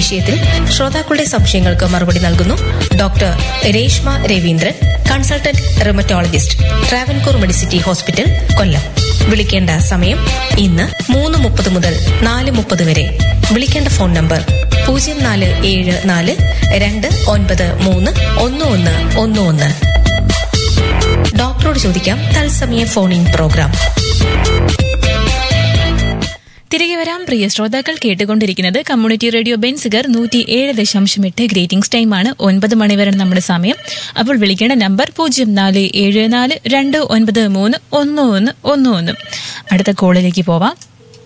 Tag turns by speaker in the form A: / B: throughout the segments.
A: വിഷയത്തിൽ ശ്രോതാക്കളുടെ സംശയങ്ങൾക്ക് മറുപടി നൽകുന്നു doctor Reshma Ravindran consultant rheumatologist Travancore medicity hospital Kollam വിളിക്കേണ്ട സമയം ഇന്ന് മൂന്ന് മുപ്പത് മുതൽ നാല് മുപ്പത് വരെ വിളിക്കേണ്ട ഫോൺ നമ്പർ പൂജ്യം നാല് ഏഴ് നാല് രണ്ട് ഒൻപത് മൂന്ന് ഒന്ന് ഒന്ന് ഒന്ന് ഒന്ന് ഡോക്ടറോട് ചോദിക്കാം തത്സമയ ഫോൺ ഇൻ പ്രോഗ്രാം
B: തിരികെ വരാം പ്രിയ ശ്രോതാക്കൾ കേട്ടുകൊണ്ടിരിക്കുന്നത് കമ്മ്യൂണിറ്റി റേഡിയോ ബെൻസിഗർ നൂറ്റി ഏഴ് ദശാംശം എട്ട് ഗ്രേറ്റിംഗ്സ് ടൈമാണ് ഒൻപത് മണിവരെ നമ്മുടെ സമയം അപ്പോൾ വിളിക്കേണ്ട നമ്പർ പൂജ്യം നാല് ഏഴ് നാല് രണ്ട് ഒൻപത് മൂന്ന് ഒന്ന് ഒന്ന് ഒന്ന് ഒന്ന് അടുത്ത കോളിലേക്ക് പോവാം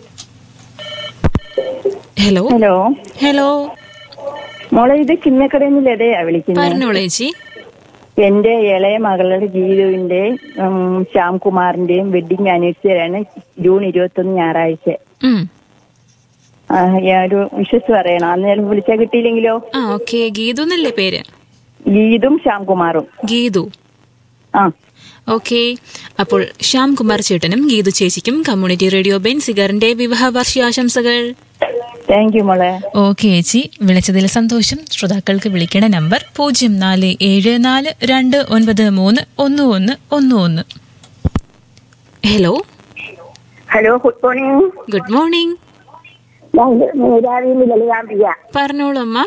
B: ഹലോ
C: ഹലോ
B: ഹലോ
C: മോളെ ഇത് കിന്നക്കടയിൽ നിന്ന് ലതയാ വിളിക്കുന്നത്
B: പറഞ്ഞോളൂ ചേച്ചി
C: എന്റെ ഇളയ മകളുടെ ഗീതുവിന്റെ ഉം, ശ്യാംകുമാറിന്റെയും വെഡിങ് ആനിവേഴ്സറിയാണ് ജൂൺ ഇരുപത്തൊന്ന് ഞായറാഴ്ച
B: ഉം.
C: ആ, ഞാൻ ഒരു വിശ്വസ് പറയണം അന്നേരം വിളിച്ചാൽ കിട്ടിയില്ലെങ്കിലോ
B: ആ ഓക്കെ ഗീതു എന്നല്ലേ പേര്
C: ഗീതും ശ്യാംകുമാറും
B: ഗീതു
C: ആ
B: ഓക്കെ അപ്പോൾ ശ്യാം കുമാർ ചേട്ടനും ഗീതു ചേച്ചിക്കും കമ്മ്യൂണിറ്റി റേഡിയോ ബെൻസിഗറിന്റെ വിവാഹ വാർഷികാശംസകൾ
C: താങ്ക് യു മോളെ
B: ഓക്കെ ചേച്ചി വിളിച്ചതിൽ സന്തോഷം ശ്രോതാക്കൾക്ക് വിളിക്കേണ്ട നമ്പർ പൂജ്യം നാല് ഏഴ് നാല് രണ്ട് ഒൻപത് മൂന്ന് ഒന്ന് ഒന്ന് ഒന്ന് ഒന്ന് hello
C: hello good morning
B: good morning
C: നീരാവിയിൽ ലളിതാമ്പിക
B: പറഞ്ഞോളൂ അമ്മ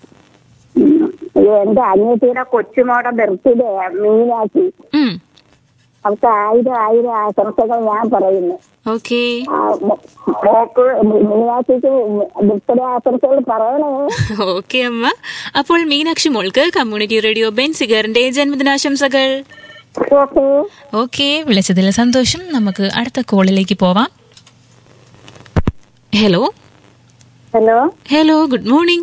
C: എന്റെ അനിയത്തിയുടെ കൊച്ചുമോടെ ബർത്ത്ഡേ മീനാക്കി
B: ഉം
C: അവർക്ക് ആയിരം ആയിരം ആശംസകൾ ഞാൻ പറയുന്നു
B: ഓക്കെ
C: ആ, മോ- മോക്ക് മീനാക്ഷിക്ക് ബർത്ത്ഡേ ആശംസകൾ പറയണേ
B: ഓക്കെ അമ്മ അപ്പോൾ മീനാക്ഷി മോൾക്ക് കമ്മ്യൂണിറ്റി റേഡിയോ ബെൻസിഗറിന്റെ ജന്മദിനാശംസകൾ
C: ഓക്കെ
B: ഓക്കെ വിളിച്ചതിൽ സന്തോഷം നമുക്ക് അടുത്ത കോളിലേക്ക് പോവാം hello
C: hello
B: hello good morning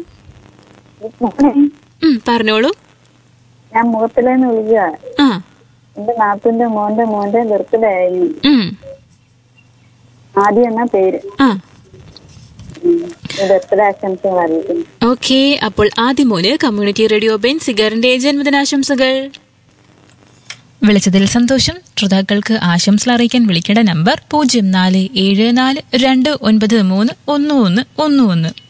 B: ഉം, പറഞ്ഞോളൂ
C: ഞാൻ മുഖത്തിലേന്ന് വിളിക്കുക
B: ആ
C: എന്റെ നാത്തിന്റെ മോന്റെ മോന്റെ ബർത്ത്ഡേ ആയിരുന്നു
B: ഉം,
C: ആദ്യം എന്നാ പേര്
B: ആ
C: ബർത്ത്ഡേ ആശംസകൾ അറിയിക്കുന്നു
B: ഓക്കെ അപ്പോൾ ആദ്യം മോന് കമ്മ്യൂണിറ്റി റേഡിയോ ബെൻ സിഗറിന്റെ ജന്മദിനാശംസകൾ വിളിച്ചതിൽ സന്തോഷം ശ്രോതാക്കൾക്ക് ആശംസകൾ അറിയിക്കാൻ വിളിക്കേണ്ട നമ്പർ പൂജ്യം നാല് ഏഴ് നാല് രണ്ട് ഒൻപത് മൂന്ന് ഒന്ന് ഒന്ന് ഒന്ന് ഒന്ന്